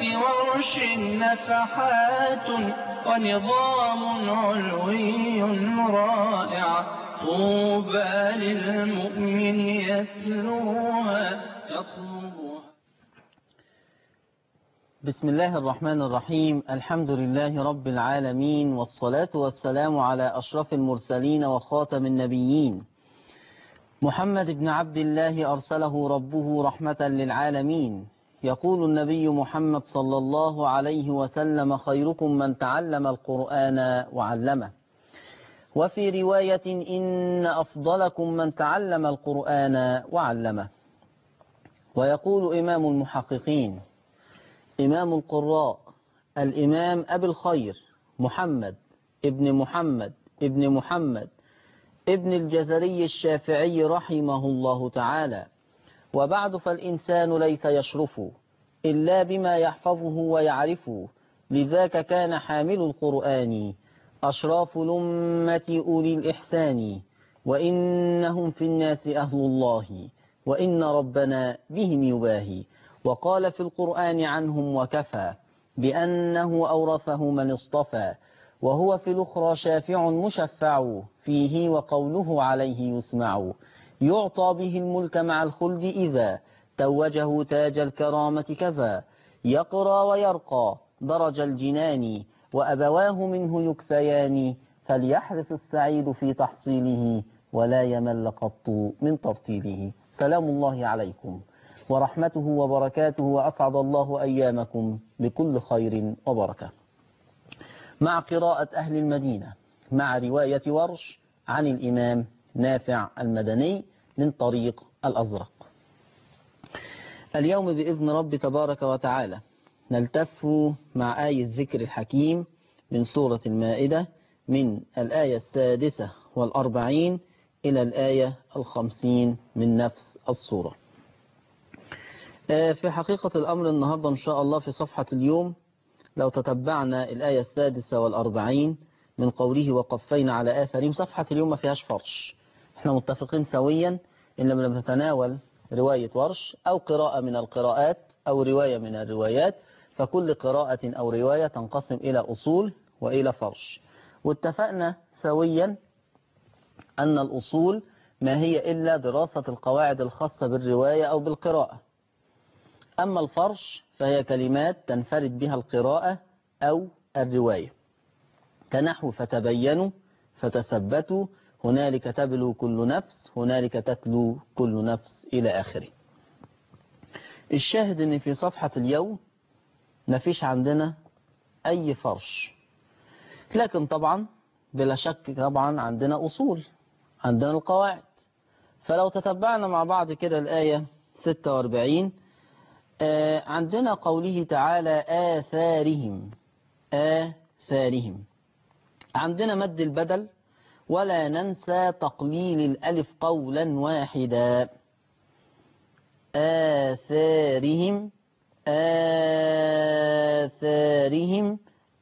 ورش نفحات ونظام علوي رائع طوبى للمؤمن يتلوها يطلبها بسم الله الرحمن الرحيم الحمد لله رب العالمين والصلاة والسلام على أشرف المرسلين وخاتم النبيين محمد بن عبد الله أرسله ربه رحمة للعالمين يقول النبي محمد صلى الله عليه وسلم خيركم من تعلم القرآن وعلمه وفي رواية إن أفضلكم من تعلم القرآن وعلمه ويقول إمام المحققين إمام القراء الإمام أبي الخير محمد ابن محمد ابن محمد ابن الجزري الشافعي رحمه الله تعالى وبعد فالإنسان ليس يشرف إلا بما يحفظه ويعرفه لذاك كان حامل القرآن أشراف الأمة أولي الإحسان وإنهم في الناس أهل الله وإن ربنا بهم يباهي وقال في القرآن عنهم وكفى بأنه أورثه من اصطفى وهو في الأخرى شافع مشفع فيه وقوله عليه يسمع يعطى به الملك مع الخلد إذا توجه تاج الكرامة كذا يقرى ويرقى درج الجنان وأبواه منه يكسيان فليحرص السعيد في تحصيله ولا يمل قط من ترتيله سلام الله عليكم ورحمته وبركاته وأسعد الله أيامكم بكل خير وبركة مع قراءة أهل المدينة مع رواية ورش عن الإمام نافع المدني من طريق الأزرق اليوم بإذن رب تبارك وتعالى نلتف مع آية الذكر الحكيم من سورة المائدة من الآية السادسة والأربعين إلى الآية الخمسين من نفس السورة في حقيقة الأمر النهاردة إن شاء الله في صفحة اليوم لو تتبعنا الآية السادسة والأربعين من قوله وقفينا على آثارهم صفحة اليوم ما فيهاش فرش احنا متفقين سويا إن لما نتناول رواية ورش أو قراءة من القراءات أو رواية من الروايات فكل قراءة أو رواية تنقسم إلى أصول وإلى فرش واتفقنا سويا أن الأصول ما هي إلا دراسة القواعد الخاصة بالرواية أو بالقراءة أما الفرش فهي كلمات تنفرد بها القراءة أو الرواية كنحو فتبينوا فتثبتوا هنالك تبلو كل نفس هنالك تتلو كل نفس إلى آخره الشاهد أن في صفحة اليوم ما فيش عندنا أي فرش لكن طبعا بلا شك طبعا عندنا أصول عندنا القواعد فلو تتبعنا مع بعض كده الآية 46 آه عندنا قوله تعالى آثارهم آثارهم عندنا مد البدل ولا ننسى تقليل الألف قولا واحدا آثارهم آثارهم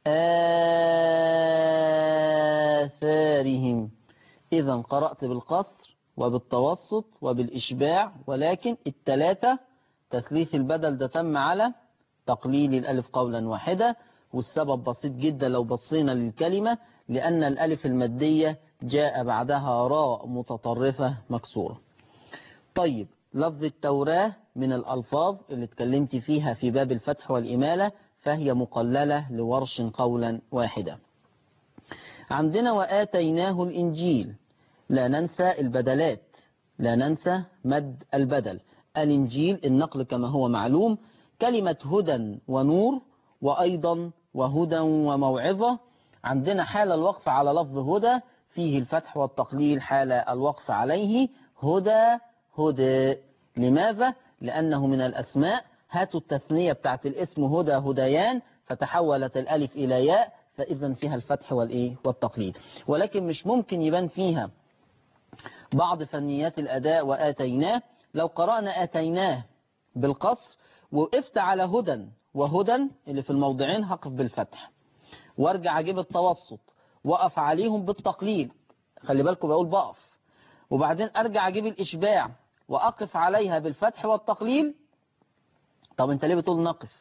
آثارهم إذا قرأت بالقصر وبالتوسط وبالإشباع ولكن التلاتة تثليث البدل ده تم على تقليل الألف قولا واحدا والسبب بسيط جدا لو بصينا للكلمة لأن الألف المادية جاء بعدها راء متطرفة مكسورة طيب لفظ التوراة من الألفاظ اللي اتكلمت فيها في باب الفتح والإمالة فهي مقللة لورش قولا واحدا عندنا وآتيناه الإنجيل لا ننسى البدلات لا ننسى مد البدل الإنجيل النقل كما هو معلوم كلمة هدى ونور وأيضا وهدى وموعظة عندنا حال الوقف على لفظ هدى فيه الفتح والتقليل حال الوقف عليه هدى هدى لماذا؟ لأنه من الأسماء هاتوا التثنية بتاعت الاسم هدى هديان فتحولت الألف إلى ياء فإذا فيها الفتح والإيه والتقليد ولكن مش ممكن يبان فيها بعض فنيات الأداء وآتيناه لو قرأنا آتيناه بالقصر وقفت على هدى وهدى اللي في الموضعين هقف بالفتح وارجع اجيب التوسط وقف عليهم بالتقليل خلي بالكم بقول بقف وبعدين ارجع اجيب الاشباع واقف عليها بالفتح والتقليل طب انت ليه بتقول نقف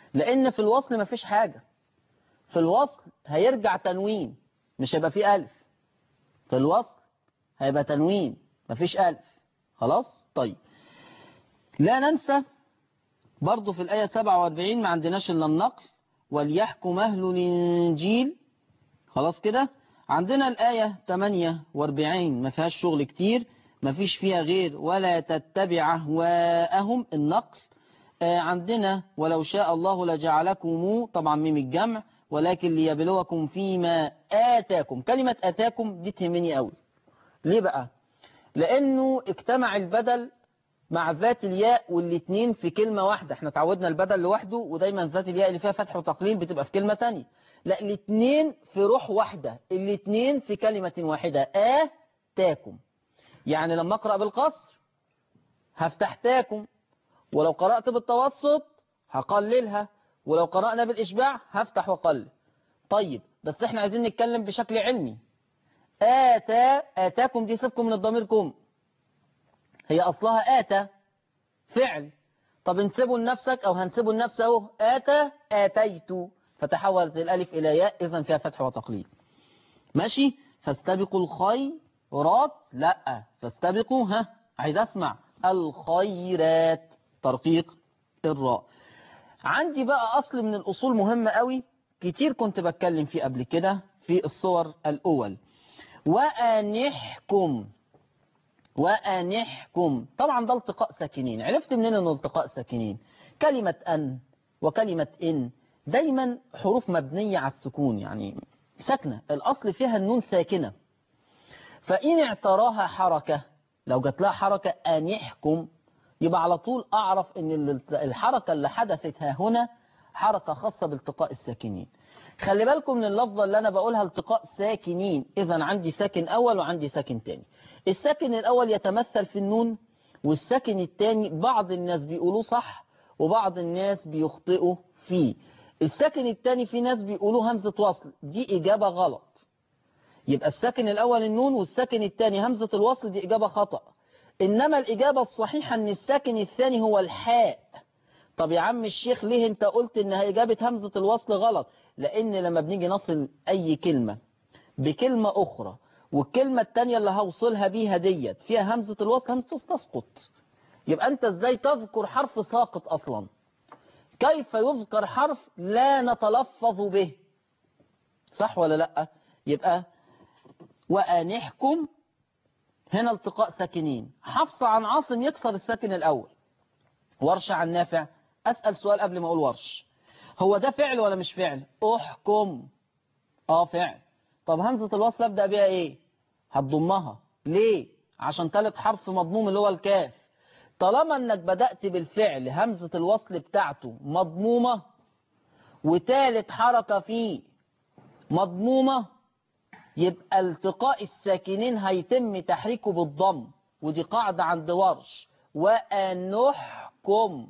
لأن في الوصل مفيش حاجة في الوصل هيرجع تنوين مش هيبقى فيه ألف في الوصل هيبقى تنوين مفيش ألف خلاص طيب لا ننسى برضو في الآية 47 ما عندناش إلا النقل وليحكم أهل الإنجيل خلاص كده عندنا الآية 48 ما فيهاش شغل كتير ما فيش فيها غير ولا تتبع أهواءهم النقل آه عندنا ولو شاء الله لجعلكم طبعا ميم الجمع ولكن ليبلوكم فيما آتاكم كلمة آتاكم دي تهمني قوي ليه بقى لأنه اجتمع البدل مع ذات الياء والاتنين في كلمة واحدة احنا تعودنا البدل لوحده ودايما ذات الياء اللي فيها فتح وتقليل بتبقى في كلمة تانية لا الاتنين في روح واحدة الاتنين في كلمة واحدة آتاكم يعني لما أقرأ بالقصر هفتح تاكم ولو قرأت بالتوسط هقللها ولو قرأنا بالإشباع هفتح وقلل طيب بس احنا عايزين نتكلم بشكل علمي آتا آتاكم دي سيبكم من الضميركم هي أصلها آتا فعل طب انسبه لنفسك أو هنسبه لنفسه اهو آتا آتيت فتحولت الألف إلى ياء إذا فيها فتح وتقليل ماشي فاستبقوا الخيرات لا فاستبقوا ها عايز أسمع الخيرات ترقيق الراء عندي بقى أصل من الأصول مهمة قوي كتير كنت بتكلم فيه قبل كده في الصور الأول وأنحكم وأنحكم طبعا ده التقاء ساكنين عرفت منين انه التقاء ساكنين كلمة أن وكلمة إن دايما حروف مبنية على السكون يعني ساكنة الأصل فيها النون ساكنة فإن اعتراها حركة لو جات لها حركة أنحكم يبقى على طول أعرف أن الحركة اللي حدثت ها هنا حركة خاصة بالتقاء الساكنين خلي بالكم من اللفظة اللي أنا بقولها التقاء ساكنين إذا عندي ساكن أول وعندي ساكن تاني الساكن الأول يتمثل في النون والساكن التاني بعض الناس بيقولوه صح وبعض الناس بيخطئوا فيه الساكن التاني في ناس بيقولوه همزة وصل دي إجابة غلط يبقى الساكن الأول النون والساكن التاني همزة الوصل دي إجابة خطأ إنما الإجابة الصحيحة أن الساكن الثاني هو الحاء طب يا عم الشيخ ليه انت قلت انها إجابة همزة الوصل غلط لأن لما بنيجي نصل أي كلمة بكلمة أخرى والكلمة التانية اللي هوصلها بيها ديت فيها همزة الوصل همزة تسقط يبقى أنت إزاي تذكر حرف ساقط أصلا كيف يذكر حرف لا نتلفظ به صح ولا لا يبقى وأنحكم هنا التقاء ساكنين حفص عن عاصم يكسر الساكن الأول ورش عن نافع أسأل سؤال قبل ما أقول ورش هو ده فعل ولا مش فعل أحكم آه فعل طب همزة الوصل أبدأ بيها إيه هتضمها ليه عشان تالت حرف مضموم اللي هو الكاف طالما انك بدأت بالفعل همزة الوصل بتاعته مضمومة وتالت حركة فيه مضمومة يبقى التقاء الساكنين هيتم تحريكه بالضم ودي قاعدة عند ورش وأنحكم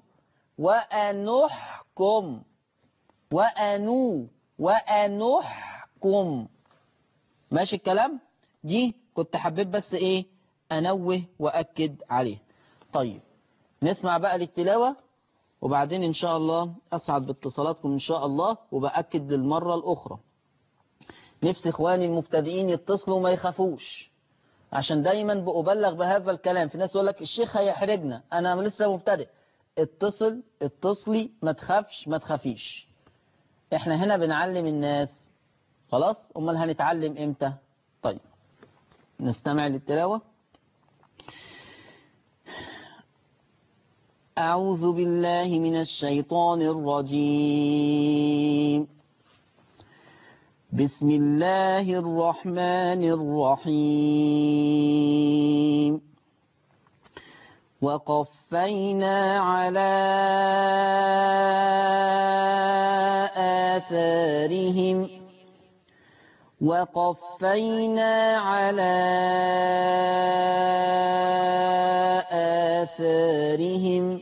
وأنحكم وأنو وأنحكم ماشي الكلام دي كنت حبيت بس ايه انوه واكد عليه طيب نسمع بقى للتلاوة وبعدين ان شاء الله اسعد باتصالاتكم ان شاء الله وبأكد للمرة الاخرى نفس اخواني المبتدئين يتصلوا ما يخافوش عشان دايما بأبلغ بهذا الكلام في ناس يقول لك الشيخ هيحرجنا انا لسه مبتدئ اتصل اتصلي ما تخافش ما تخافيش احنا هنا بنعلم الناس خلاص امال هنتعلم امتى طيب نستمع للتلاوة أعوذ بالله من الشيطان الرجيم بسم الله الرحمن الرحيم وقفينا على آثارهم وقفينا على آثارهم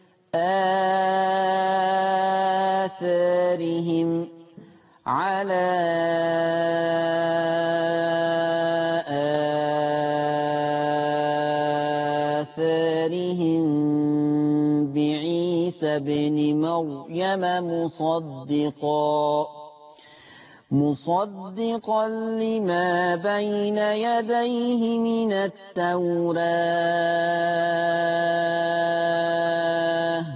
آثارهم على آثارهم بعيسى ابن مريم مصدقا مصدقا لما بين يديه من التوراة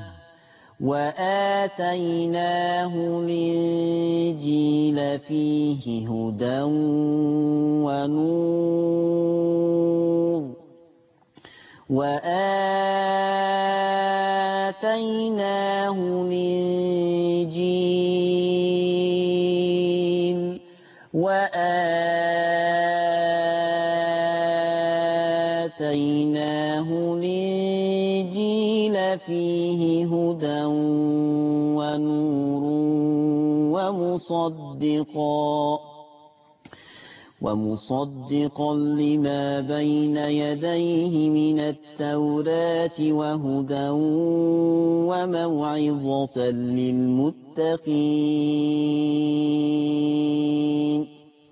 وآتيناه الإنجيل فيه هدى ونور وآتيناه الإنجيل وآتيناه الإنجيل فيه هدى ونور ومصدقا ومصدقا لما بين يديه من التوراة وهدى وموعظة للمتقين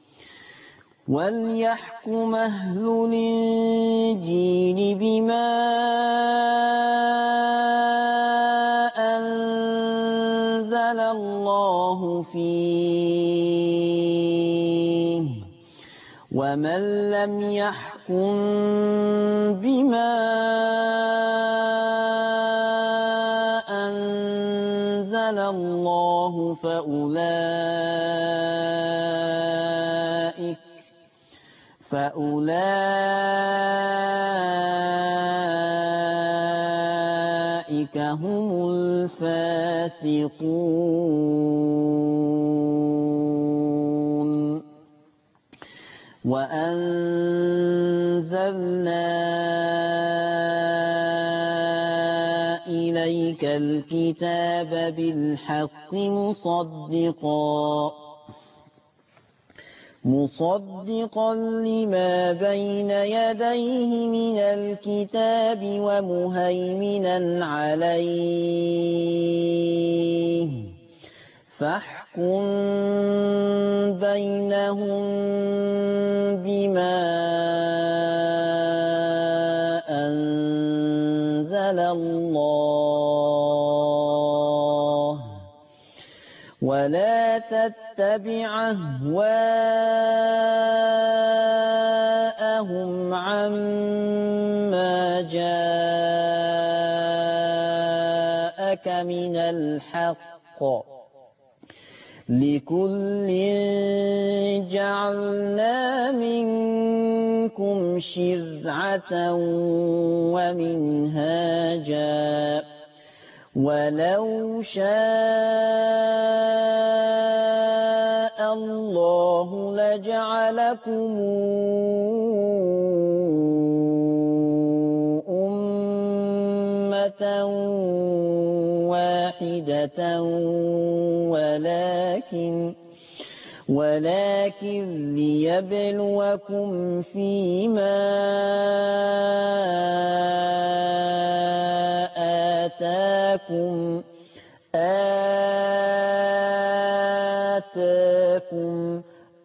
وليحكم أهل الإنجيل بما أنزل الله فيه ومن لم يحكم بما أنزل الله فأولئك فأولئك هم الفاسقون وأنزلنا إليك الكتاب بالحق مصدقا مصدقا لما بين يديه من الكتاب ومهيمنا عليه فاحكم بينهم بما أنزل الله ولا تتبع أهواءهم عما جاءك من الحق لكل جعلنا منكم شرعة ومنهاجا ولو شاء الله لجعلكم أمة واحدة ولكن ولكن ليبلوكم فيما آتاكم آتاكم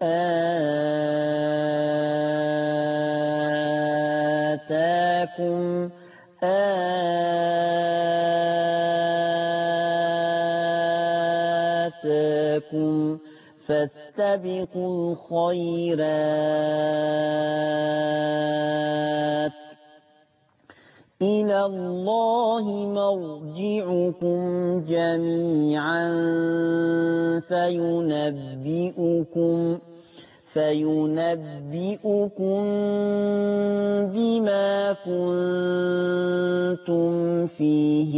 آتاكم آتاكم فاستبقوا الخيرات إلى الله مرجعكم جميعا فينبئكم فينبئكم بما كنتم فيه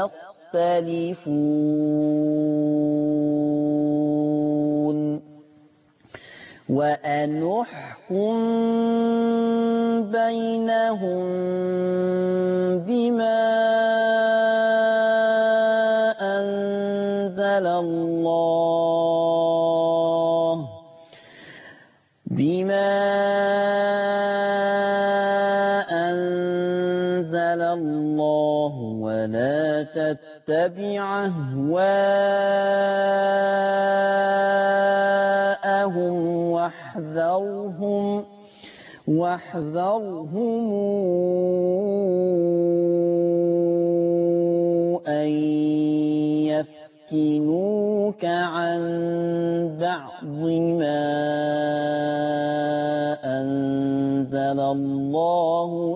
تختلفون وأنحكم بينهم بما أنزل الله بما أنزل الله ولا تتبع أهواءهم واحذرهم واحذرهم أن يفتنوك عن بعض ما أنزل الله إليك وتشقى ولا يرضى عنهم ولا يرضى عنك ولا يرضى عنهم ولا يرضى لنفسه وتأبى كل جبار عنيد ويذرونك في غمرتهم وهم محضرون أن ليفتنوك عن بعض ما أنزل الله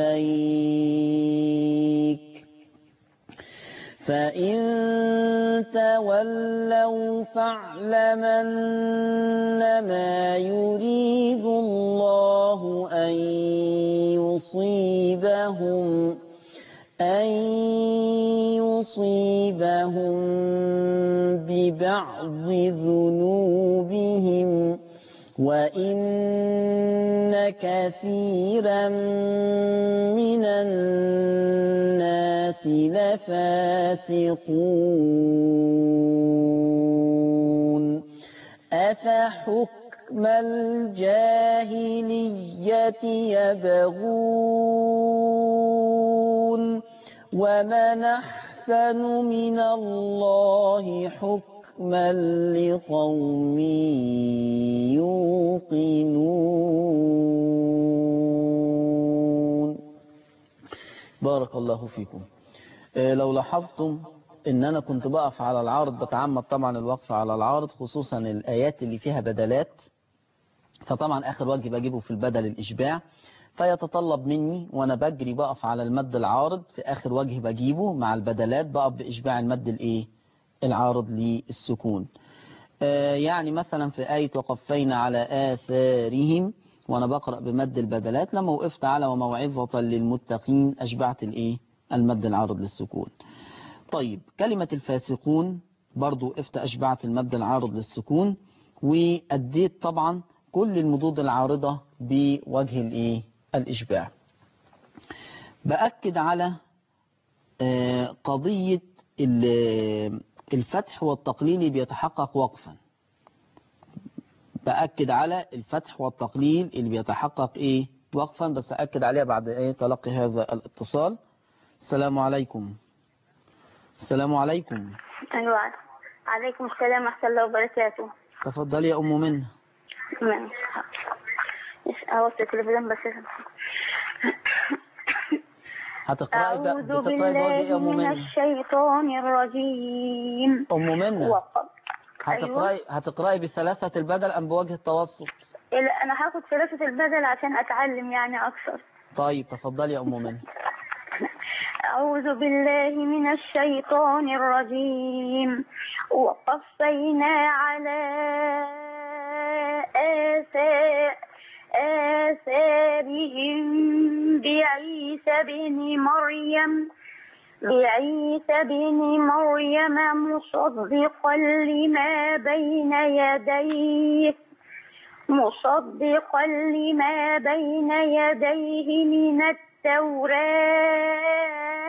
إليك فإن تولوا فاعلم أنما يريد الله أن يصيبهم أن يصيبهم ببعض ذنوبهم وإن كثيرا من الناس لفاسقون أفحكم الجاهلية يبغون ومن أحسن من الله حكما لقوم يوقنون بارك الله فيكم آه، لو لاحظتم ان انا كنت بقف على العارض بتعمد طبعا الوقف على العارض خصوصا الايات اللي فيها بدلات فطبعا اخر وجه بجيبه في البدل الاشباع فيتطلب مني وانا بجري بقف على المد العارض في اخر وجه بجيبه مع البدلات بقف باشباع المد الايه العارض للسكون آه، يعني مثلا في آية وقفينا على آثارهم وأنا بقرأ بمد البدلات لما وقفت على وموعظة للمتقين أشبعت الإيه المد العارض للسكون طيب كلمة الفاسقون برضو وقفت أشبعت المد العارض للسكون وأديت طبعا كل المدود العارضة بوجه الإيه الإشباع بأكد على آه، قضية ال- الفتح والتقليل بيتحقق وقفا بأكد على الفتح والتقليل اللي بيتحقق ايه وقفا بس أكد عليها بعد ايه تلقي هذا الاتصال السلام عليكم السلام عليكم أيوة عليكم السلام ورحمة الله وبركاته تفضلي يا أم منى ماشي أوصل التلفزيون بس هتقرأي ب- أعوذ بتقرأي بوجه إيه يا بالله أم من منى الشيطان الرجيم أم منى وقف هتقرأي هتقرأي بثلاثة البدل أم بوجه التوسط إلا أنا هاخد ثلاثة البدل عشان أتعلم يعني أكثر طيب تفضلي يا أم منى أعوذ بالله من الشيطان الرجيم وقفينا على آثار آثارهم بعيسى بن مريم بعيسى بن مريم مصدقا لما بين يديه مصدقا لما بين يديه من التوراة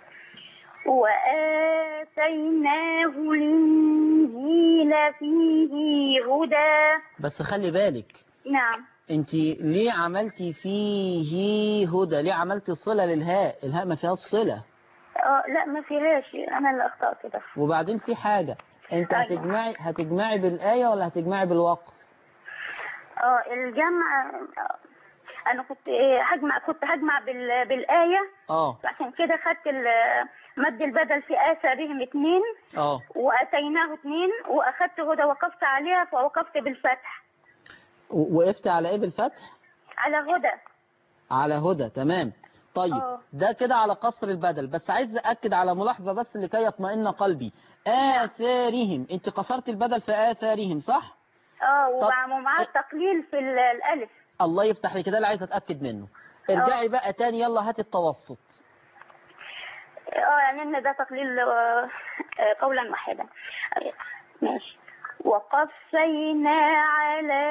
وآتيناه الإنجيل فيه هدى بس خلي بالك نعم انت ليه عملتي فيه هدى ليه عملتي الصلة للهاء الهاء ما فيهاش صلة اه لا ما فيهاش انا اللي اخطأت بس وبعدين في حاجة انت أيوة. هتجمعي هتجمعي بالآية ولا هتجمعي بالوقف اه الجمع آه، انا كنت إيه، هجمع كنت هجمع بال... بالآية اه عشان كده خدت ال- مد البدل في آثارهم اتنين اه وأتيناه اتنين وأخدت هدى وقفت عليها فوقفت بالفتح و- وقفت على ايه بالفتح على هدى على هدى تمام طيب آه. ده كده على قصر البدل بس عايز أأكد على ملاحظة بس لكي يطمئن قلبي آثارهم انت قصرت البدل في آثارهم صح اه طب- ومع ومعاه التقليل في ال- الألف الله يفتح لي كده اللي عايز أتأكد منه ارجعي بقى تاني يلا هات التوسط اه يعني ان ده تقليل آه، آه، قولا واحدا آه، ماشي وقفينا على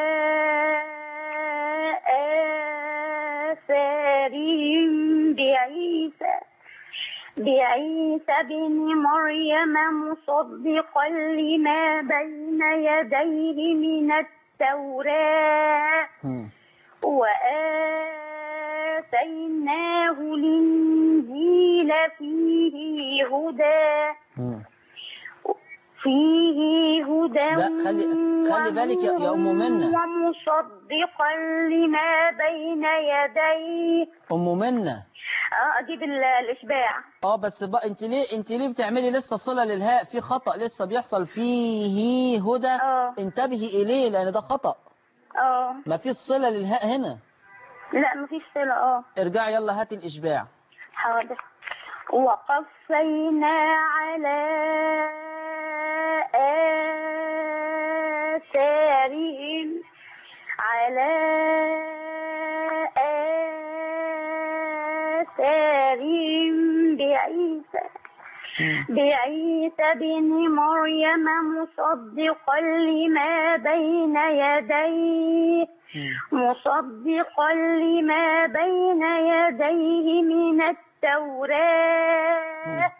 آثارهم بعيسى بعيسى بن مريم مصدقا لما بين يديه من التوراة هم. وآتيناه الإنجيل فيه هدى هم. فيه هدى لا، خلي- خلي بالك يا- يا أم منى. ومصدقا لما بين يديه أم منى اه اجيب ال- الاشباع اه بس بقى انت ليه انت ليه بتعملي لسه صلة للهاء في خطأ لسه بيحصل فيه هدى اه انتبهي اليه لان ده خطأ اه ما فيش صلة للهاء هنا لا مفيش صلة اه ارجعي يلا هاتي الاشباع حاضر وقفينا على آثارهم على آثارهم بعيسى بعيسى بن مريم مصدقا لما بين يديه مصدقا لما بين يديه من التوراة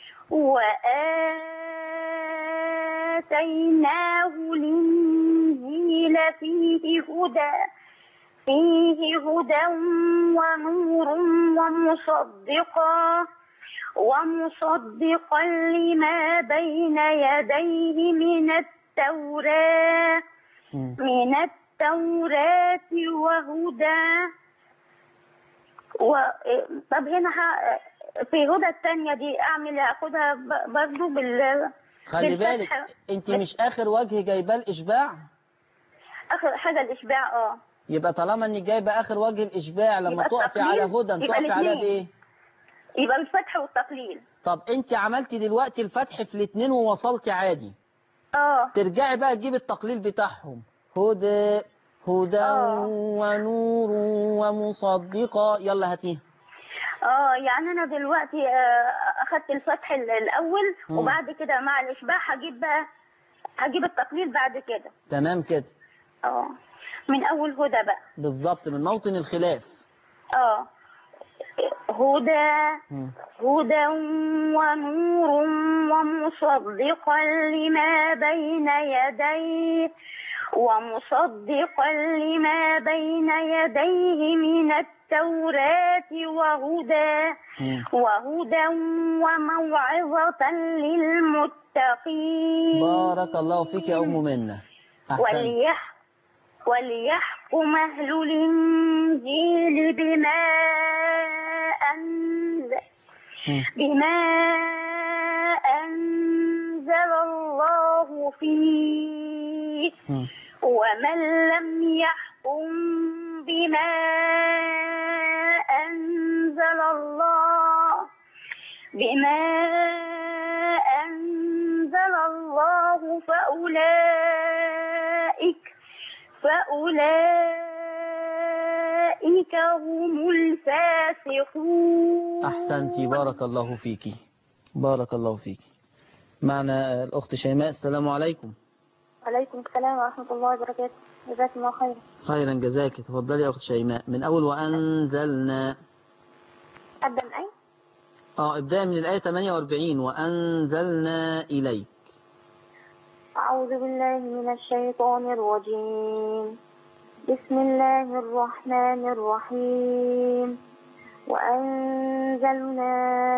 وآتيناه الإنجيل فيه هدى فيه هدى ونور ومصدقا ومصدقا لما بين يديه من التوراة مم. من التوراة وهدى و... طب هنا ه... في هدى التانية دي أعمل أخدها ب- برضو بال خلي بالك بالفتحة. انت مش اخر وجه جايباه الاشباع آخر حاجة الإشباع اه يبقى طالما انك جايبه اخر وجه الاشباع لما يبقى تقفي على التقليل. هدى يبقى تقفي عليها الاتنين. بايه يبقى الفتح والتقليل طب انت عملتي دلوقتي الفتح في الاثنين ووصلتي عادي اه ترجعي بقى تجيبي التقليل بتاعهم هدى هدى آه. ونور ومصدقا يلا هاتيها اه يعني أنا دلوقتي آه، أخدت الفتح ال- الأول مم. وبعد كده مع الإشباع هجيب بقى هجيب التقليل بعد كده تمام كده اه من أول هدى بقى بالظبط من موطن الخلاف اه هدى مم. هدى ونور ومصدقا لما بين يديه ومصدقا لما بين يديه من التوراة وهدى مم. وهدى وموعظة للمتقين بارك الله فيك يا ام منى احسنت وليح وليحكم أهل الإنجيل بما أنزل مم. بما أنزل الله فيه مم. ومن لم يحكم بما أنزل الله بما أنزل الله فأولئك فأولئك هم الفاسقون احسنتي بارك الله فيكي بارك الله فيكي معنا الاخت شيماء السلام عليكم عليكم السلام ورحمة الله وبركاته جزاكم الله خير خيرا جزاك تفضلي يا اخت شيماء من اول وانزلنا أبدأ من أين؟ اه ابدأ من الآية 48 وأنزلنا إليك أعوذ بالله من الشيطان الرجيم بسم الله الرحمن الرحيم وأنزلنا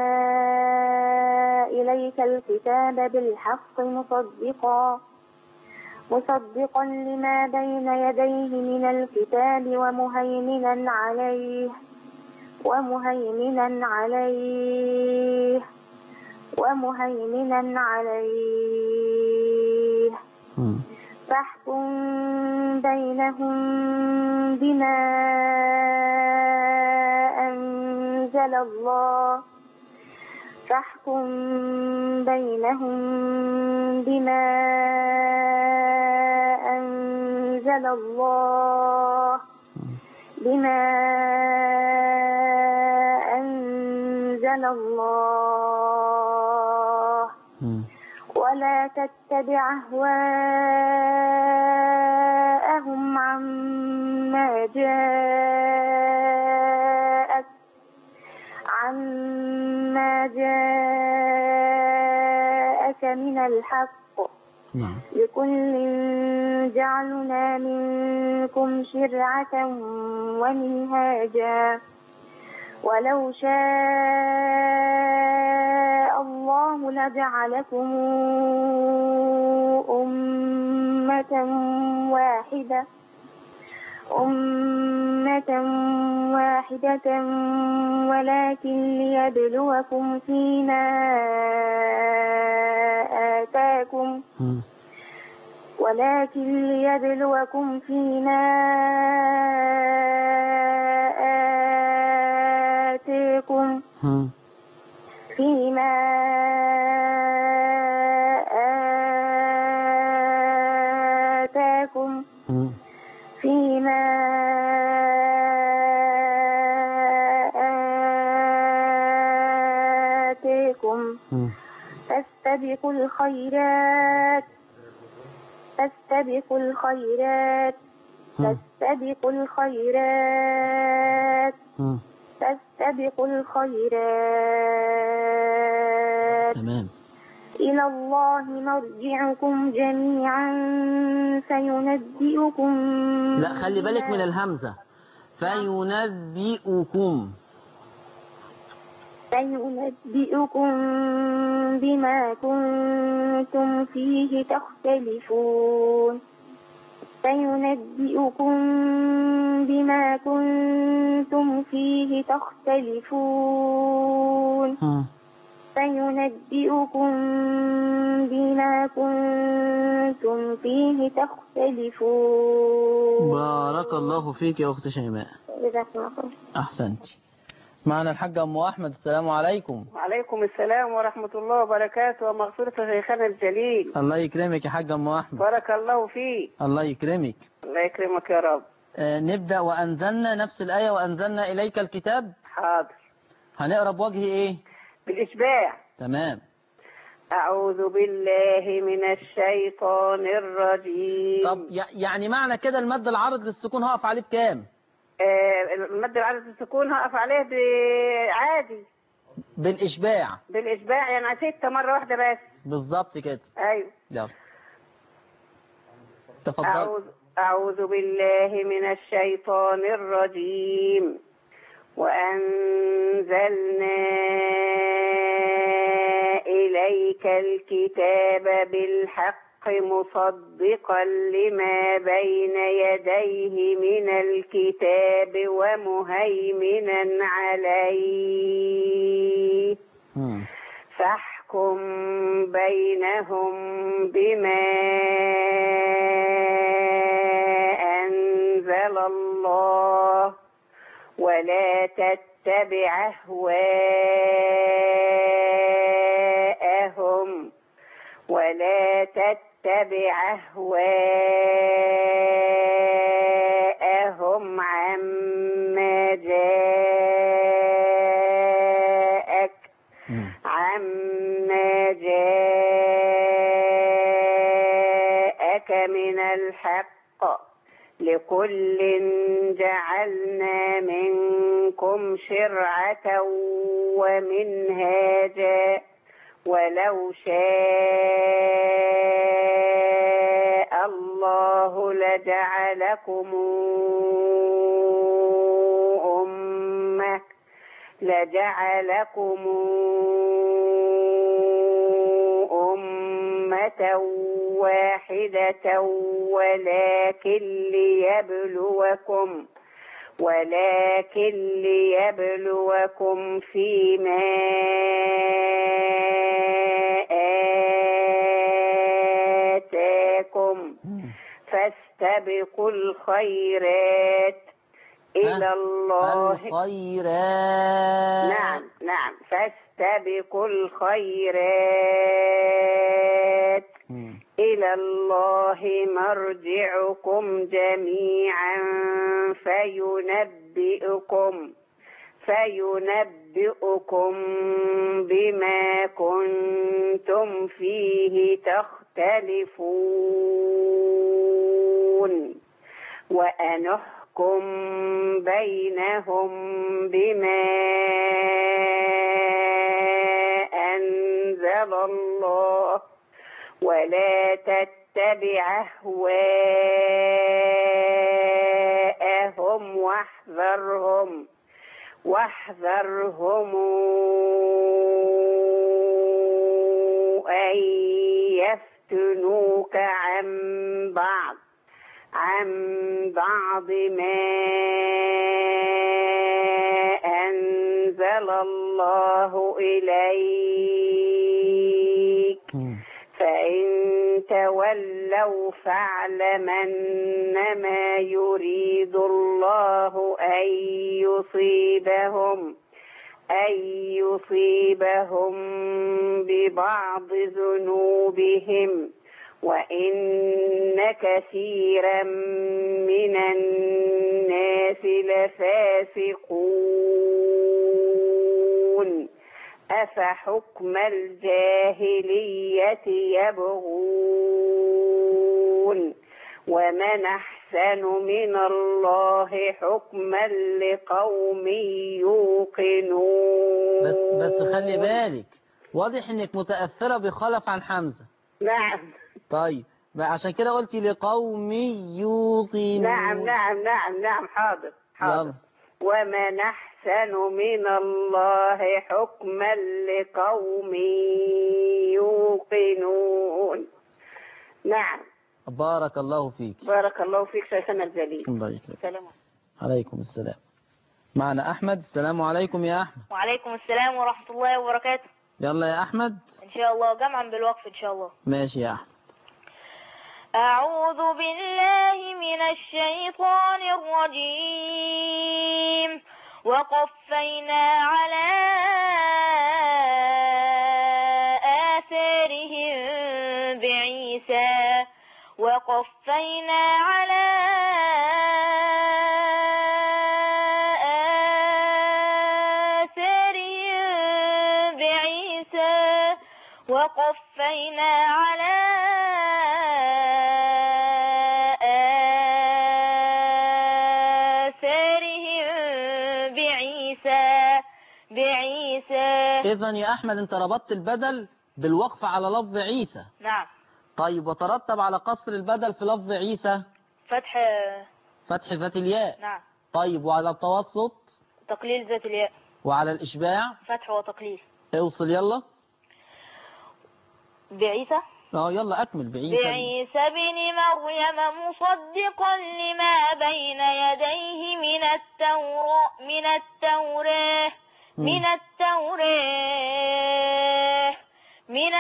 إليك الكتاب بالحق مصدقا مصدقا لما بين يديه من الكتاب ومهيمنا عليه ومهيمنا عليه ومهيمنا عليه مم. فاحكم بينهم بما أنزل الله فاحكم بينهم بما أنزل الله بما أنزل الله مم. ولا تتبع أهواءهم عما جاءك عما جاءك من الحق نعم لكل جعلنا منكم شرعة ومنهاجا ولو شاء الله لجعلكم أمة واحدة أمة أمة واحدة ولكن ليبلوكم فيما آتاكم مم. ولكن ليبلوكم فيما آتيكم مم. فيما آتاكم مم. فيما آتيكم مم. فاستبقوا الخيرات فاستبقوا الخيرات مم. فاستبقوا الخيرات مم. فاستبقوا الخيرات تمام إلى الله مرجعكم جميعا فينبئكم لا خلي بالك بما- من الهمزة فينبئكم فينبئكم بما كنتم فيه تختلفون فينبئكم بما كنتم فيه تختلفون مم. فينبئكم بما كنتم فيه تختلفون بارك الله فيك يا أخت شيماء جزاكم الله خير. أحسنت معنا الحاجة أم أحمد السلام عليكم وعليكم السلام ورحمة الله وبركاته ومغفرة شيخنا الجليل الله يكرمك يا حاجة أم أحمد بارك الله فيك الله يكرمك الله يكرمك يا رب آه نبدأ وأنزلنا نفس الآية وأنزلنا إليك الكتاب حاضر هنقرأ بوجه إيه بالإشباع تمام أعوذ بالله من الشيطان الرجيم طب يع- يعني معنى كده المد العارض للسكون هقف عليه بكام آه المد العدد السكون هقف عليه ب- عادي بالإشباع بالإشباع يعني ستة مرة واحدة بس بالظبط كده أيوه يلا تفضل أعوذ, أعوذ بالله من الشيطان الرجيم وأنزلنا إليك الكتاب بالحق مصدقا لما بين يديه من الكتاب ومهيمنا عليه مم. فاحكم بينهم بما أنزل الله ولا تتبع أهواءهم ولا تتبع أهواءهم عما جاءك مم. عما جاءك من الحق لكل جعلنا منكم شرعة ومنهاجا ولو شاء الله لجعلكم أمة لجعلكم أمة واحدة ولكن ليبلوكم ولكن ليبلوكم فيما آتاكم مم. فاستبقوا الخيرات إلى الله الخيرات نعم نعم فاستبقوا الخيرات مم. إلى الله مرجعكم جميعا فينبئكم فينبئكم بما كنتم فيه تختلفون وأنحكم بينهم بما أنزل الله ولا تتبع أهواءهم واحذرهم واحذرهم أن يفتنوك عن بعض عن بعض ما تولوا فاعلم أنما يريد الله أن يصيبهم أن يصيبهم ببعض ذنوبهم وإن كثيرا من الناس لفاسقون أفحكم الجاهلية يبغون ومن أحسن من الله حكما لقوم يوقنون بس بس خلي بالك واضح انك متأثرة بخلف عن حمزة نعم طيب بقى عشان كده قلتي لقوم يوقنون نعم نعم نعم نعم حاضر حاضر يلا. ومن أحسن من الله حكما لقوم يوقنون نعم بارك الله فيك بارك الله فيك شيخنا الجليل الله يكرمك سلام عليكم السلام معنا أحمد السلام عليكم يا أحمد وعليكم السلام ورحمة الله وبركاته يلا يا أحمد إن شاء الله جمعا بالوقف إن شاء الله ماشي يا أحمد أعوذ بالله من الشيطان الرجيم وقفينا على آثارهم بعيسى وقفينا على آثارهم بعيسى وقفينا على آثارهم بعيسى بعيسى إذا يا أحمد أنت ربطت البدل بالوقف على لفظ عيسى نعم طيب وترتب على قصر البدل في لفظ عيسى فتح فتح ذات الياء نعم طيب وعلى التوسط تقليل ذات الياء وعلى الإشباع فتح وتقليل اوصل يلا بعيسى اه يلا أكمل بعيسى بعيسى بن مريم مصدقا لما بين يديه من التوراة من التوراة من التوراة من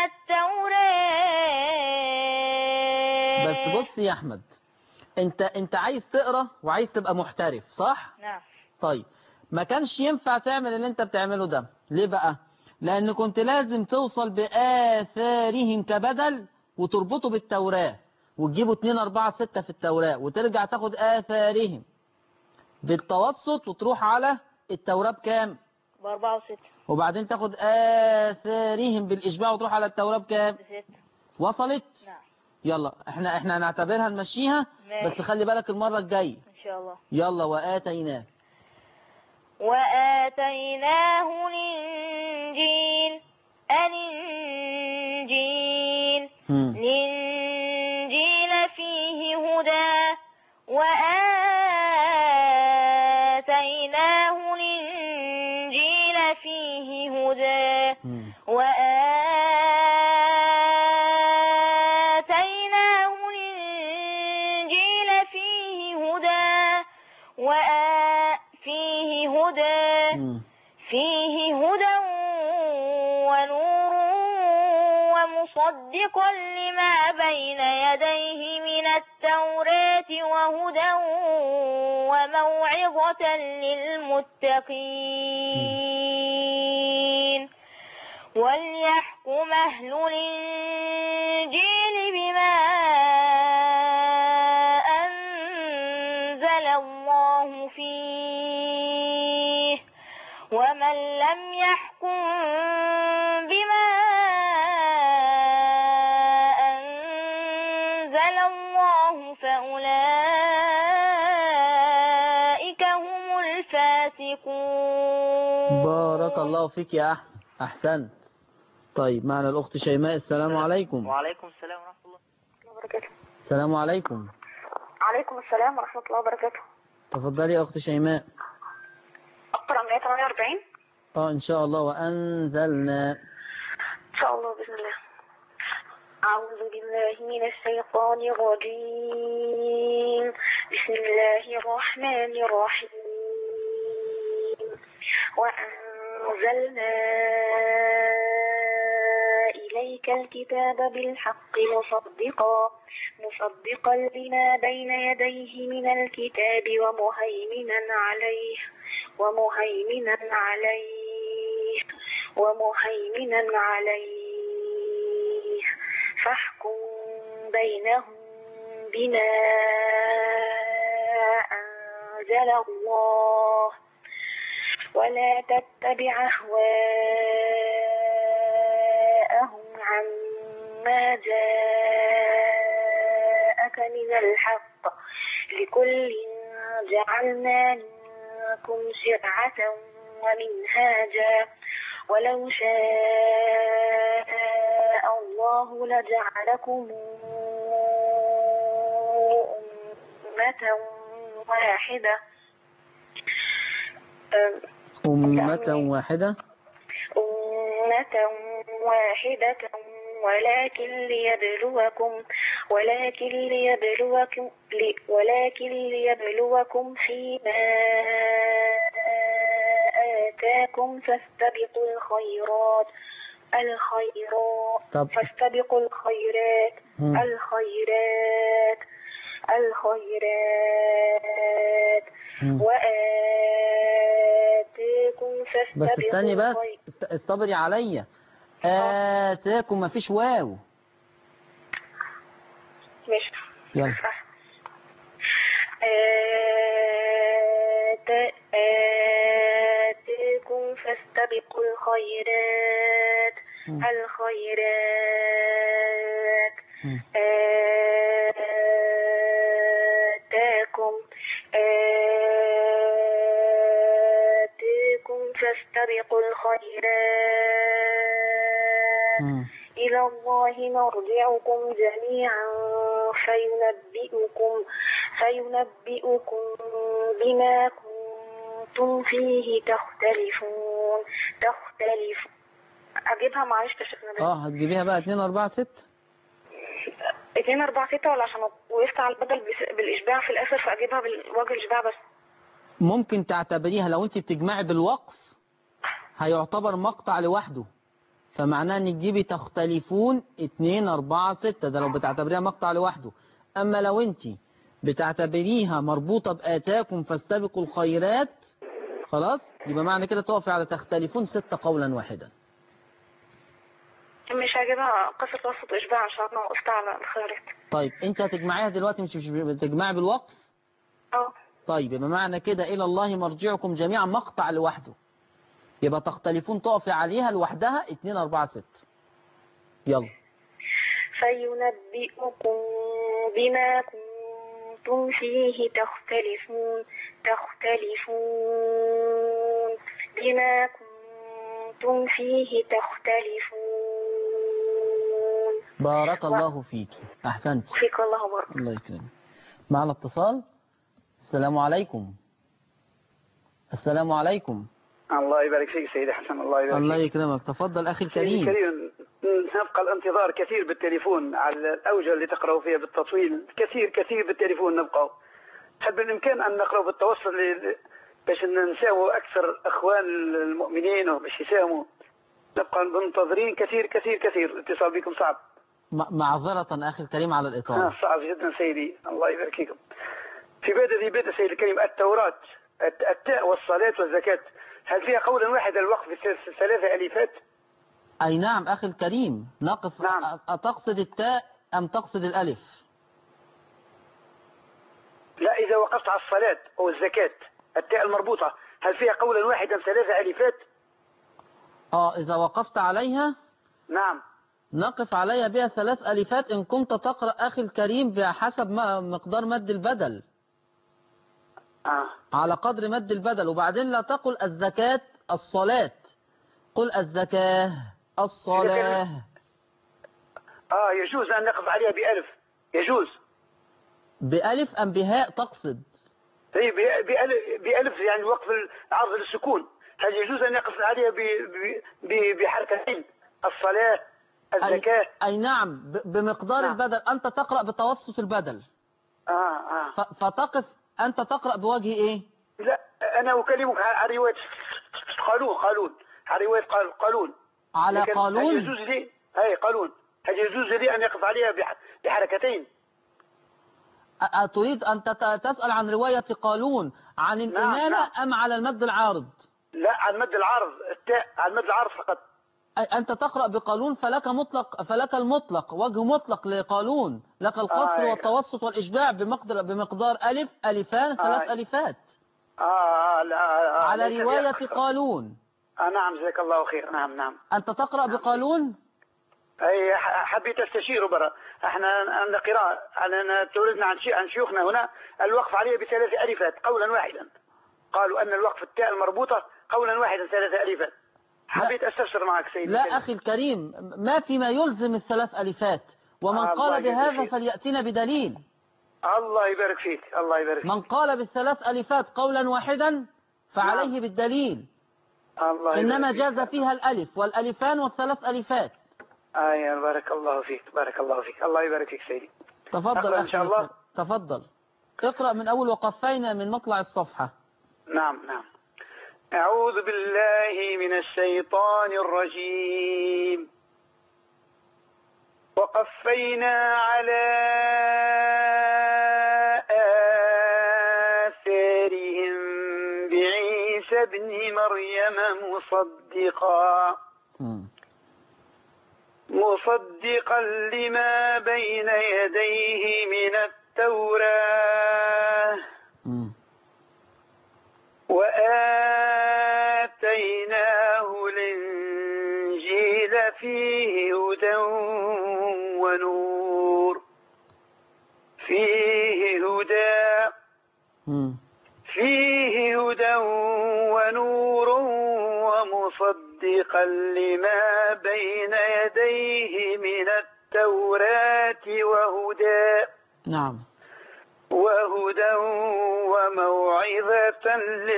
التوراة بس بص يا أحمد أنت أنت عايز تقرأ وعايز تبقى محترف صح؟ نعم طيب ما كانش ينفع تعمل اللي انت بتعمله ده ليه بقى لان كنت لازم توصل بآثارهم كبدل وتربطه بالتوراة وتجيبوا 2 4 6 في التوراة وترجع تاخد آثارهم بالتوسط وتروح على التوراة بكام بأربعة وستة وبعدين تاخد آثارهم بالإشباع وتروح على التوراة بكام بستة وصلت نعم يلا احنا احنا هنعتبرها نمشيها ماشي. بس خلي بالك المرة الجاية إن شاء الله يلا وآتيناه وآتيناه الإنجيل الإنجيل هم. الإنجيل فيه هدى وآتيناه الإنجيل فيه هدى هم. وآتيناه الإنجيل فيه هدى وآ فيه هدى هم. فيه هدى ونور ومصدقا لما بين يديه من التوراة وهدى وموعظة للمتقين وليحكم أهل الإنجيل بما أنزل الله فيه ومن لم يحكم بما أنزل الله فأولئك هم الفاسقون بارك الله فيك يا أحمد أحسنت طيب معنا الأخت شيماء السلام عليكم وعليكم السلام ورحمة الله وبركاته السلام عليكم عليكم السلام ورحمة الله وبركاته تفضلي يا أخت شيماء أقرأ 148 اه إن شاء الله وأنزلنا إن شاء الله بإذن الله أعوذ بالله من الشيطان الرجيم بسم الله الرحمن الرحيم وأنزلنا إليك عليك الكتاب بالحق مصدقا مصدقا لما بين يديه من الكتاب ومهيمنا عليه ومهيمنا عليه ومهيمنا عليه فاحكم بينهم بما أنزل الله ولا تتبع أهواءهم عما جاءك من الحق لكل جعلنا منكم شرعة ومنهاجا ولو شاء الله لجعلكم أمة واحدة أم أمة واحدة أمة واحدة ولكن ليبلوكم ولكن ليبلوكم لي- ولكن ليبلوكم فيما آتاكم فاستبقوا الخيرات الخيرات طب فاستبقوا الخيرات مم. الخيرات الخيرات مم. وآتيكم فاستبقوا بس استني بس الخير- است- استبري عليا آتاكم ما فيش واو ماشي يلا صح آت- آتيكم فاستبقوا الخيرات مم. الخيرات مم. آتاكم آتيكم فاستبقوا الخيرات مم. إلى الله مرجعكم جميعا فينبئكم فينبئكم بما كنتم فيه تختلفون تختلف أجيبها معلش يا شيخنا بس. اه هتجيبيها بقى 2 4 6 اتنين أربعة ستة ولا عشان وقفت على البدل بس- بالإشباع في الآخر فأجيبها بالوجه الإشباع بس ممكن تعتبريها لو انت بتجمعي بالوقف هيعتبر مقطع لوحده فمعناه انك تجيبي تختلفون 2 4 6 ده لو بتعتبريها مقطع لوحده اما لو انت بتعتبريها مربوطة بآتاكم فاستبقوا الخيرات خلاص يبقى معنى كده تقفي على تختلفون ستة قولا واحدا مش هجيبها قصر توسط إشباع عشان أنا وقفت على الخيارات طيب انت هتجمعيها دلوقتي مش مش بتجمعي بالوقف اه طيب يبقى معنى كده إلى الله مرجعكم جميعا مقطع لوحده يبقى تختلفون تقفي عليها لوحدها 2 4 6 يلا فينبئكم بما كنتم فيه تختلفون تختلفون بما كنتم فيه تختلفون بارك الله فيك أحسنت فيك الله بارك الله يكرمك معنا اتصال السلام عليكم السلام عليكم الله يبارك فيك سيدي حسن الله يبارك الله فيك يكرمك تفضل أخي سيدي الكريم الكريم نبقى الانتظار كثير بالتليفون على الأوجه اللي تقرأوا فيها بالتطويل كثير كثير بالتليفون نبقى هل بالإمكان أن نقرأ بالتوصل ل- باش نساووا أكثر إخوان المؤمنين وباش يساهموا نبقى منتظرين كثير كثير كثير الاتصال بكم صعب م- معذرة أخي الكريم على آه الإطالة صعب جدا سيدي الله يبارك فيكم في باب ذي بيت سيدي الكريم التوراة الت- التاء والصلاة والزكاة هل فيها قولا واحدا الوقف في الثلاث- ثلاثة أليفات أي نعم أخي الكريم نقف نعم. أ- أتقصد التاء أم تقصد الألف لا إذا وقفت على الصلاة أو الزكاة التاء المربوطة هل فيها قولا واحدا ثلاثة أليفات آه إذا وقفت عليها نعم نقف عليها بها ثلاث ألفات إن كنت تقرأ أخي الكريم بحسب ما مقدار مد البدل آه. على قدر مد البدل وبعدين لا تقل الزكاة الصلاة قل الزكاة الصلاة آه يجوز أن نقف عليها بألف يجوز بألف أم بهاء تقصد هي ب- بألف, بألف يعني وقف العرض للسكون هل يجوز أن نقف عليها ب- ب- ب- بحركتين الصلاة أي, الزكاة أي نعم ب- بمقدار نعم. البدل أنت تقرأ بتوسط البدل آه آه ف- فتقف أنت تقرأ بوجه إيه لا أنا أكلمك عن رواية قالون قالون عن رواية قال- قالون على لكن هل قالون يجوز لي هاي قالون هل يجوز لي أن يقف عليها بح- بحركتين أ- أ- تريد أن تت- تسأل عن رواية قالون عن الإمالة نعم. أم على المد العارض لا عن مد العرض التاء عن مد العرض فقط أ- أنت تقرأ بقالون فلك مطلق فلك المطلق وجه مطلق لقالون لك القصر آه. والتوسط والإشباع بمقدار بمقدار ألف ألفان ثلاث آه. ألفات آه آه لا آه آه على ليس رواية لي- قالون آه نعم جزاك الله خير نعم نعم أنت تقرأ بقالون أي ح- حبيت استشيره برا احنا عندنا قراءة أنا تولدنا عن شي- عن شيوخنا هنا الوقف عليه بثلاث ألفات قولا واحدا قالوا أن الوقف التاء المربوطة قولا واحدا ثلاث ألفات حبيت استفسر معك سيدي لا الكريم. أخي الكريم ما فيما يلزم الثلاث ألفات ومن آه، الله قال يجزيك بهذا خير. فليأتنا بدليل الله يبارك فيك الله يبارك فيك من قال بالثلاث ألفات قولا واحدا فعليه نعم. بالدليل الله إنما يبارك جاز فيك. فيها الألف والألفان والثلاث ألفات آه بارك الله فيك بارك الله فيك الله يبارك فيك سيدي تفضل أقرأ إن أخي شاء الله. الكريم. تفضل اقرأ من أول وقفين من مطلع الصفحة نعم نعم أعوذ بالله من الشيطان الرجيم وقفينا على آثارهم بعيسى ابن مريم مصدقا مم. مصدقا لما بين يديه من التوراه مم. وآتيناه الإنجيل فيه هدى ونور فيه هدى مم. فيه هدى ونور ومصدقا لما بين يديه من التوراة وهدى نعم وهدى وموعظة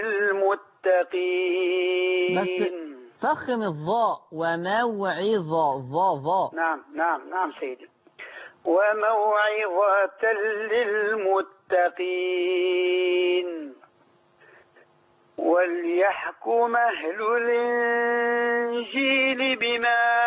للمتقين فخم الظاء وموعظة ظا ظا نعم نعم نعم سيدي وموعظة للمتقين وليحكم أهل الإنجيل بما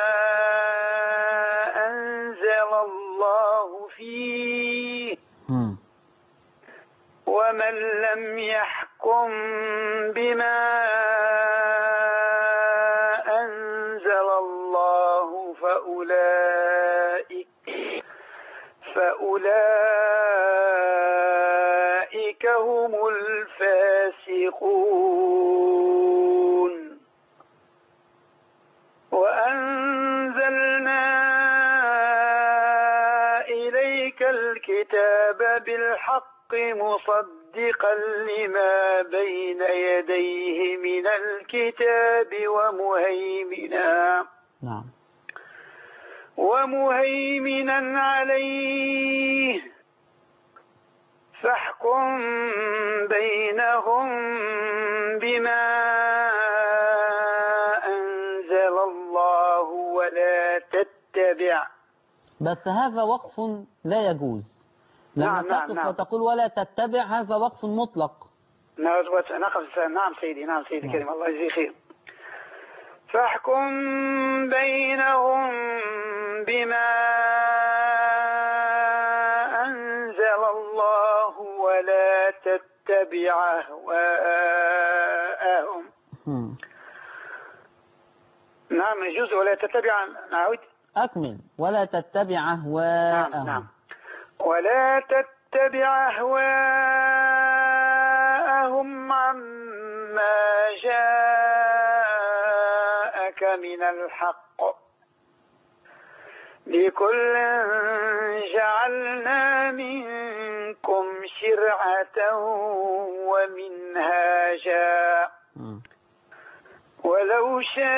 أنزل الله فيه مم. ومن لم يحكم بما أنزل الله فأولئك فأولئك هم الفاسقون وأنزلنا إليك الكتاب بالحق مصدقا لما بين يديه من الكتاب ومهيمنا نعم ومهيمنا عليه فاحكم بينهم بما أنزل الله ولا تتبع بس هذا وقف لا يجوز لما نعم، نعم، تقف نعم. وتقول ولا تتبع هذا وقف مطلق نقف نعم سيدي نعم سيدي الكريم الله يجزيه خير فاحكم بينهم بما أنزل الله ولا تتبع أهواءهم مم. نعم يجوز ولا تتبع نعود أكمل ولا تتبع نعم أهواءهم نعم ولا تتبع أهواءهم عما جاءك من الحق لكل جعلنا منكم شرعة ومنهاجا مم. ولو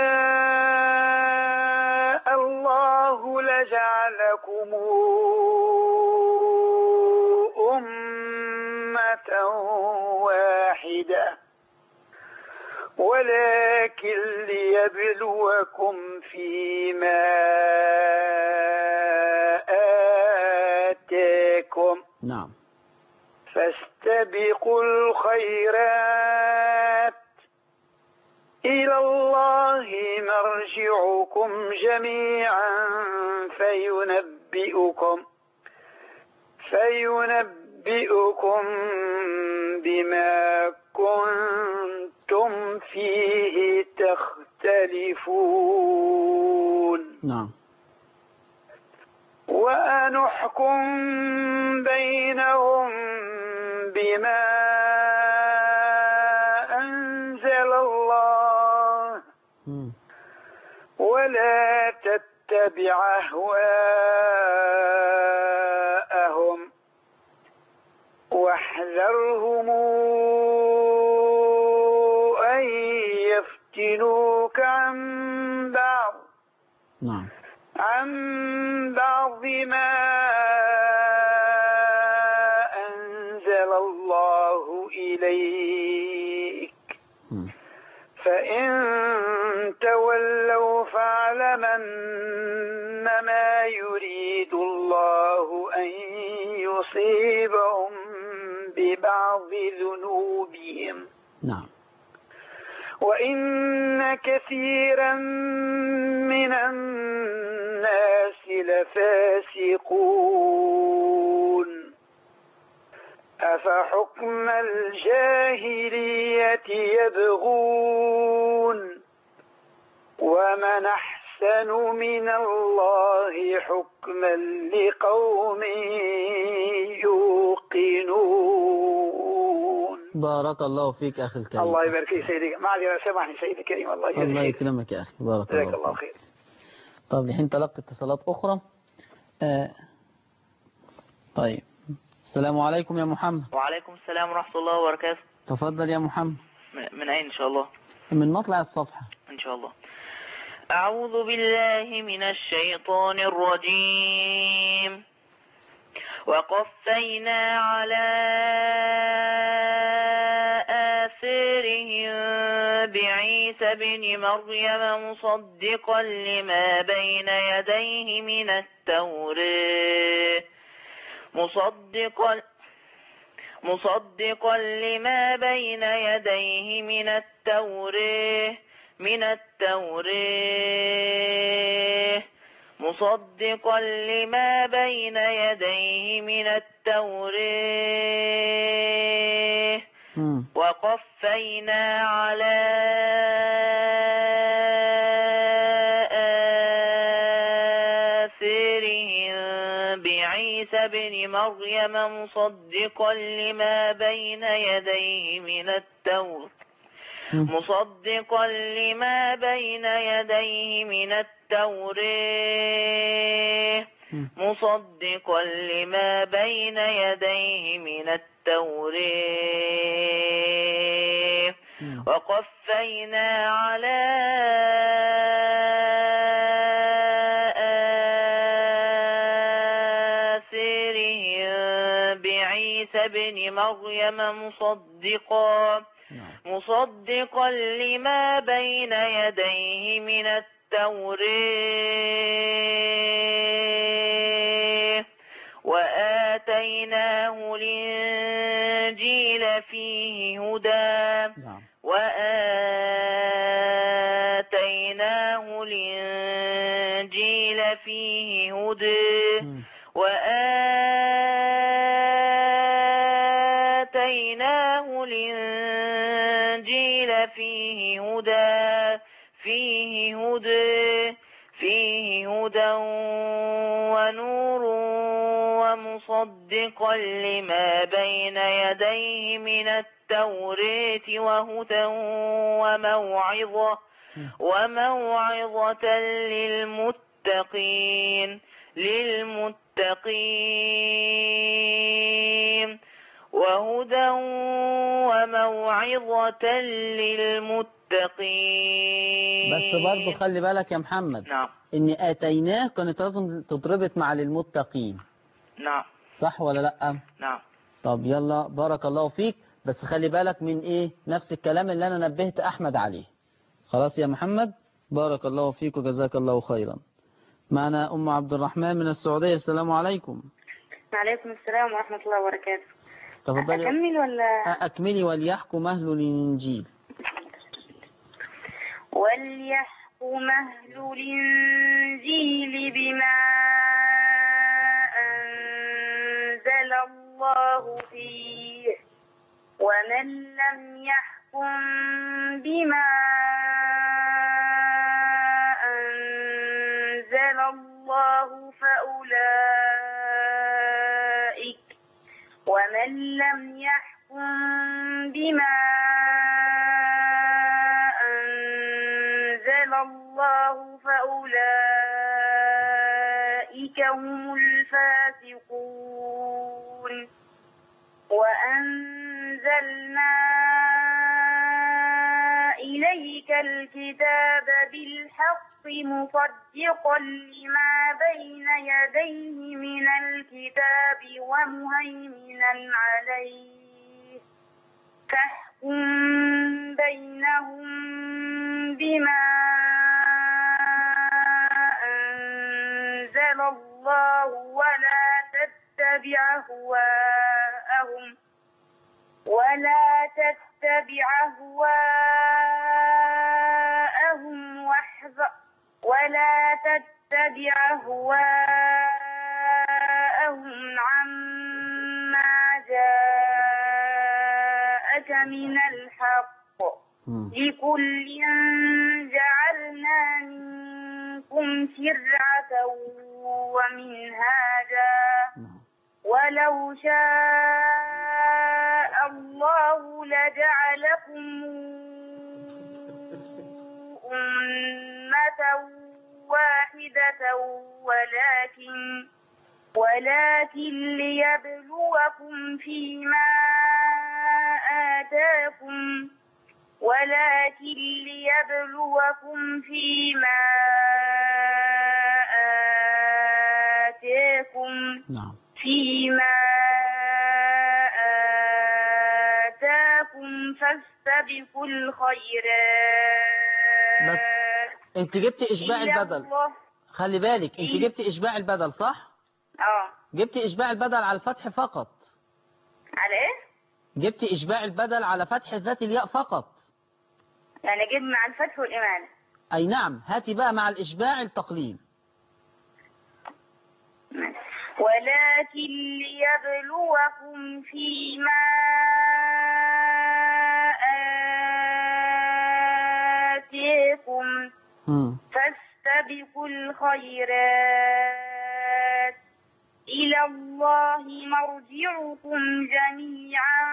شاء الله لجعلكم أمة واحدة ولكن ليبلوكم فيما آتاكم نعم فاستبقوا الخيرات إلى الله مرجعكم جميعا فينبئكم فينبئكم بما كنتم فيه تختلفون نعم وأن احكم بينهم بما أنزل الله مم. ولا تتبع أهواءهم واحذرهم أن يفتنوك عن بعض نعم عن بعض ما أنزل الله إليك مم. فإن تولوا فاعلم أنما يريد الله أن يصيبهم ببعض ذنوبهم نعم وإن كثيرا من الناس لفاسقون أفحكم الجاهلية يبغون ومن أحسن من الله حكما لقوم يوقنون بارك الله فيك أخي الكريم الله يبارك فيك سيدي معذرة سامحني سيدي الكريم الله يجزيك الله خير. يكرمك يا أخي بارك جزاك الله الله فيك خير طب الحين تلقي اتصالات أخرى آه. طيب السلام عليكم يا محمد وعليكم السلام ورحمة الله وبركاته تفضل يا محمد من من أين إن شاء الله من مطلع الصفحة إن شاء الله أعوذ بالله من الشيطان الرجيم وقفينا على آثارهم بعيسى بن مريم مصدقا لما بين يديه من التوراة مصدقا مصدقا لما بين يديه من التوراة من التوراة مصدقا لما بين يديه من التوراة مم. وقفينا على آثارهم بعيسى بن مريم مصدقا لما بين يديه من التوراة مم. مصدقا لما بين يديه من التوراة مم. مصدقا لما بين يديه من التوراة مم. وقفينا على آثارهم بعيسى بن مريم مصدقا نعم. مصدقا لما بين يديه من التوراة وآتيناه الإنجيل فيه هدى نعم وآتيناه الإنجيل فيه هدى مم. وآتيناه الإنجيل فيه هدى فيه هدى فيه هدى ونور ومصدقا لما بين يديه من التوراة وهدى وموعظة وموعظة للمتقين للمتقين وهدى وموعظة للمتقين بس برضه خلي بالك يا محمد نعم إن آتيناه كانت لازم تتربط مع للمتقين نعم صح ولا لأ نعم طب يلا بارك الله فيك بس خلي بالك من إيه نفس الكلام اللي أنا نبهت أحمد عليه خلاص يا محمد بارك الله فيك وجزاك الله خيرا معنا أم عبد الرحمن من السعودية السلام عليكم وعليكم السلام ورحمة الله وبركاته تفضلي أكمل ولا أكملي وليحكم أهل الإنجيل وليحكم أهل الإنجيل بما أنزل الله فيه ومن لم يحكم بما أنزل الله فأولئك ومن لم يحكم بما أنزل الله فأولئك هم الفاسقون وأنزلنا إليك الكتاب بالحق مصدقا لما بين يديه من الكتاب ومهيمنا عليه فاحكم بينهم بما أنزل الله ولا تتبع أهواءهم ولا تتبع أهواءهم واحذر ولا تتبع أهواءهم عما جاءك من الحق مم. لكل جعلنا منكم شرعة ومنهاجا نعم. ولو شاء الله لجعلكم أمة واحدة ولكن ولكن ليبلوكم فيما آتاكم ولكن ليبلوكم فيما آتاكم نعم فيما آتاكم فاستبقوا الخيرات بس انت جبت اشباع إلى البدل الله. خلي بالك انت إيه؟ جبت اشباع البدل صح اه جبت اشباع البدل على الفتح فقط على ايه؟ جبت اشباع البدل على فتح ذات الياء فقط يعني اجيب مع الفتح والإمانة اي نعم هاتي بقى مع الاشباع التقليل ولكن ليبلوكم فيما آتيكم مم. فاستبقوا الخيرات إلى الله مرجعكم جميعا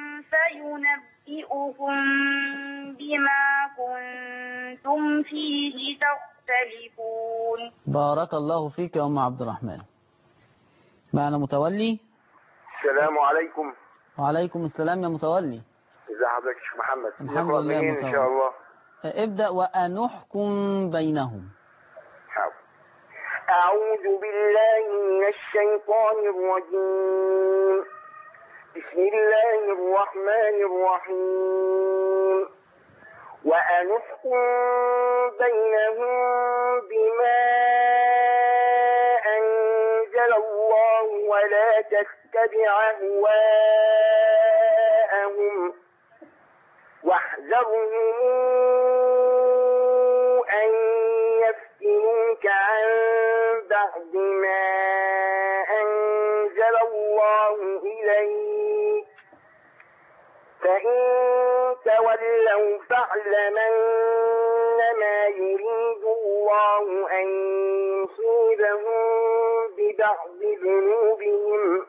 فينبئكم بما كنتم فيه تختلفون بارك الله فيك يا ام عبد الرحمن معنا متولي السلام عليكم وعليكم السلام يا متولي ازي حضرتك يا شيخ محمد الحمد نقرأ لله منين ان متولي. شاء الله ابدأ وأنحكم بينهم حاضر. اعوذ بالله من الشيطان الرجيم بسم الله الرحمن الرحيم وأنحكم بينهم بما أنزل الله ولا تتبع أهواءهم واحذرهم أن يفتنوك عن بعد ما أنزل الله إليك فإن تولوا فاعلم أنما يريد الله أن يصيبهم ببعض ذنوبهم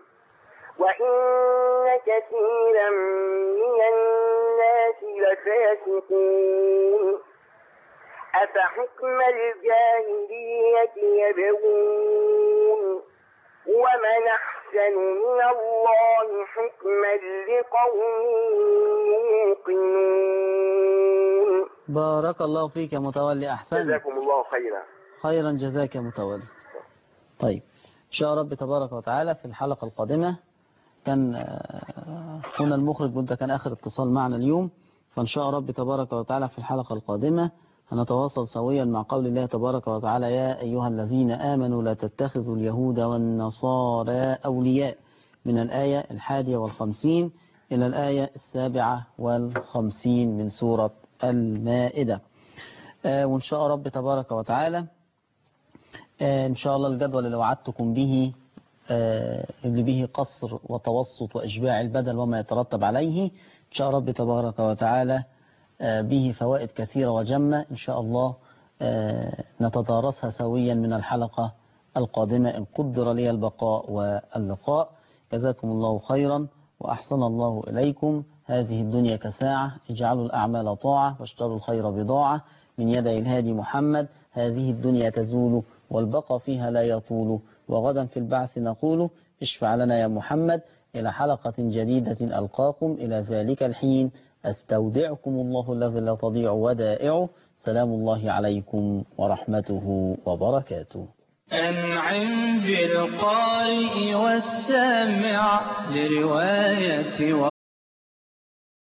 وإن كثيرا من الناس لفاسقون أفحكم الجاهلية يبغون ومن أحسن من الله حكما لقوم يوقنون بارك الله فيك يا متولي أحسن جزاكم الله خيرا خيرا جزاك يا متولي طيب إن شاء رب تبارك وتعالى في الحلقة القادمة كان آه، هنا المخرج وانت كان آخر اتصال معنا اليوم فإن شاء رب تبارك وتعالى في الحلقة القادمة هنتواصل سويا مع قول الله تبارك وتعالى يا أيها الذين آمنوا لا تتخذوا اليهود والنصارى أولياء من الآية الحادية والخمسين إلى الآية السابعة والخمسين من سورة المائدة آه، وإن شاء رب تبارك وتعالى آه، إن شاء الله الجدول اللي وعدتكم به آه، اللي به قصر وتوسط وإشباع البدل وما يترتب عليه إن شاء رب تبارك وتعالى آه، به فوائد كثيرة وجمة إن شاء الله آه، نتدارسها سويا من الحلقة القادمة إن قدر لي البقاء واللقاء جزاكم الله خيرا وأحسن الله إليكم هذه الدنيا كساعة اجعلوا الأعمال طاعة واشتروا الخير بضاعة من يدي الهادي محمد هذه الدنيا تزول والبقى فيها لا يطول وغدا في البعث نقول اشفع لنا يا محمد إلى حلقة جديدة ألقاكم إلى ذلك الحين أستودعكم الله الذي لا تضيع ودائعه سلام الله عليكم ورحمته وبركاته أنعم بالقارئ والسامع لرواية